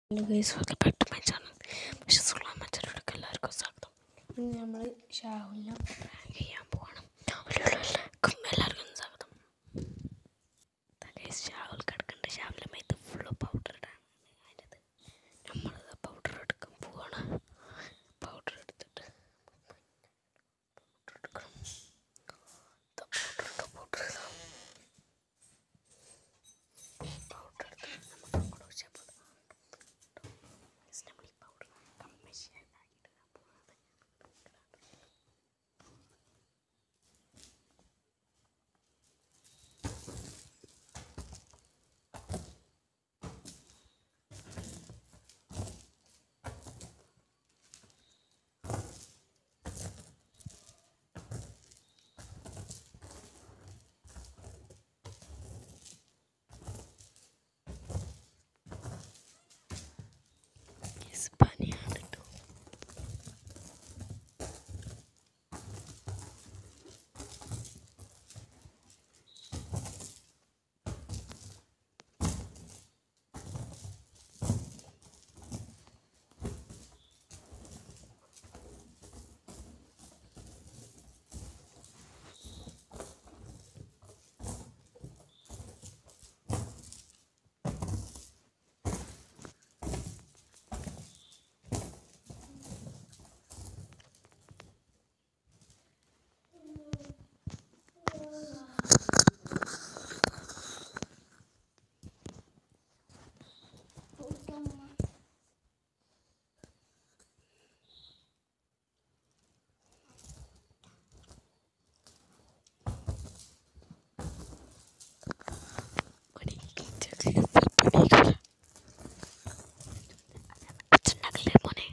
Hello guys welcome back to my channel പക്ഷേ സുള്ള മറ്റൊരുക്ക് എല്ലാവർക്കും സ്വാഗതം ഇന്ന് നമ്മൾ ഷാഹുലിനെ പ്രാങ്ക് ചെയ്യാൻ പോവാണ് എല്ലാവർക്കും എല്ലാവർക്കും സ്വാഗതം ഗൈസ് ഷാഹുൽ കിടക്കുന്നുണ്ട് ഷാഹുലിൻ്റെ മേത്ത് ഫുള്ള് പൗഡർ ഇടാൻ അതിനത് നമ്മളത് പൗഡർ എടുക്കാൻ പോവാണ് പൗഡർ എടുത്തിട്ട് പൗഡർ എടുക്കണം പൗഡർ ഇട്ടോ പൗഡർ ഇടാം പൗഡർ എടുത്തിട്ട് നമുക്ക് അങ്ങോട്ട് വെച്ചാൽ പോകാം നമ്മൾ ഈ പൗഡർ കമ്മീഷനായിട്ട് പോകുന്നത് പനിയാണ് കേട്ടോ അച്ഛനകലെ മോനെ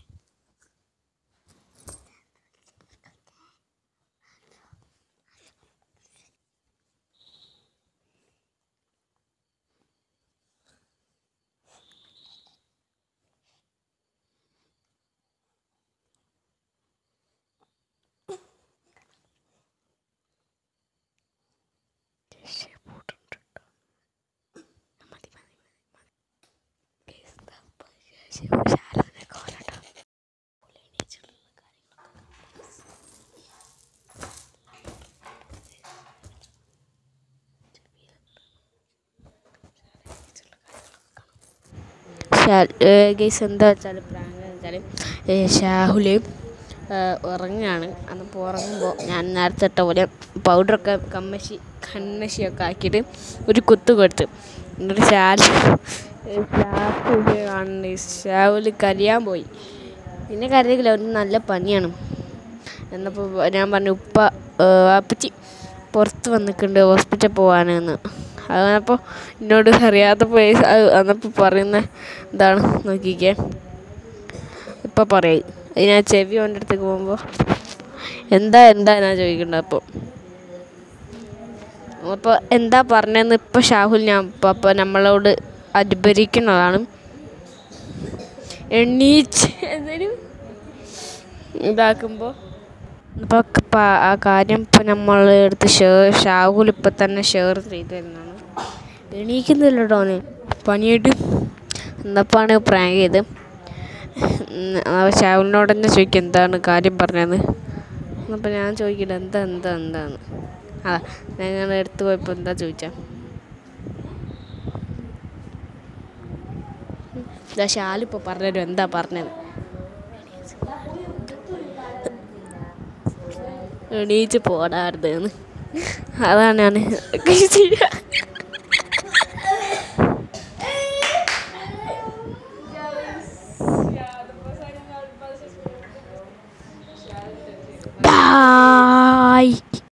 രക്ഷപ്പെട്ടിട്ടുണ്ട് മതി മതി മതി ശാലോനെ കോലട്ടോ പുള്ളി എണീച്ചുള്ള കാര്യങ്ങളൊക്കെ ഗൈസ് എന്താ വെച്ചാൽ പ്രാങ്ക് വെച്ചാൽ ഷാഹുൽ ഉറങ്ങുകയാണ് അന്നപ്പോൾ ഉറങ്ങുമ്പോൾ ഞാൻ നേരത്തെ ഇട്ട പോലെ പൗഡറൊക്കെ കമ്മശി കണ്ണശിയൊക്കെ ആക്കിയിട്ട് ഒരു കുത്ത് കൊടുത്ത് എന്നിട്ട് ഷാൽ ലാസ്റ്റ് കാണുന്നത് ഷാഹുൽ കരയാൻ പോയി പിന്നെ കരയില്ല ഒരു നല്ല പനിയാണ് എന്നപ്പോൾ ഞാൻ പറഞ്ഞു ഉപ്പ അപ്പച്ചി പുറത്ത് വന്നിട്ടുണ്ട് ഹോസ്പിറ്റലിൽ പോകാനെന്ന് അതപ്പോൾ എന്നോട് അറിയാതെ പോയി അന്നപ്പോൾ പറയുന്ന എന്താണ് നോക്കിക്കേ ഇപ്പം പറയും അത് ഞാൻ ചെവി അവൻ്റെ അടുത്തേക്ക് പോകുമ്പോൾ എന്താ എന്താ ഞാൻ ചോദിക്കേണ്ടത് അപ്പോൾ അപ്പോൾ എന്താ പറഞ്ഞതെന്ന് ഇപ്പോൾ ഷാഹുൽ ഞാൻ ഇപ്പോൾ അപ്പോൾ നമ്മളോട് അനുഭരിക്കുന്നതാണ് എണ്ണീച്ച് എന്നൊരു ഇതാക്കുമ്പോൾ അപ്പോൾ ആ കാര്യം ഇപ്പോൾ നമ്മൾ എടുത്ത് ഷെയർ ഷാഹുൽ ഇപ്പം തന്നെ ഷെയർ ചെയ്ത് തരുന്നതാണ് എണീക്കുന്നില്ല കേട്ടോ അവന് പനിയായിട്ട് എന്നപ്പോഴാണ് പ്രാങ്ക് ചെയ്ത് ഷാഹുലിനോട് തന്നെ ചോദിക്കും എന്താണ് കാര്യം പറഞ്ഞത് അപ്പോൾ ഞാൻ ചോദിക്കില്ല എന്താ എന്താ എന്താന്ന് ആ ഞങ്ങൾ എടുത്തു പോയപ്പോൾ എന്താ ചോദിച്ചാ ഇതാ ഷാലിപ്പോൾ പറഞ്ഞുതരും എന്താ പറഞ്ഞത് എണീച്ച് പോടാറുതെന്ന് അതാണ് ഞാൻ Bye.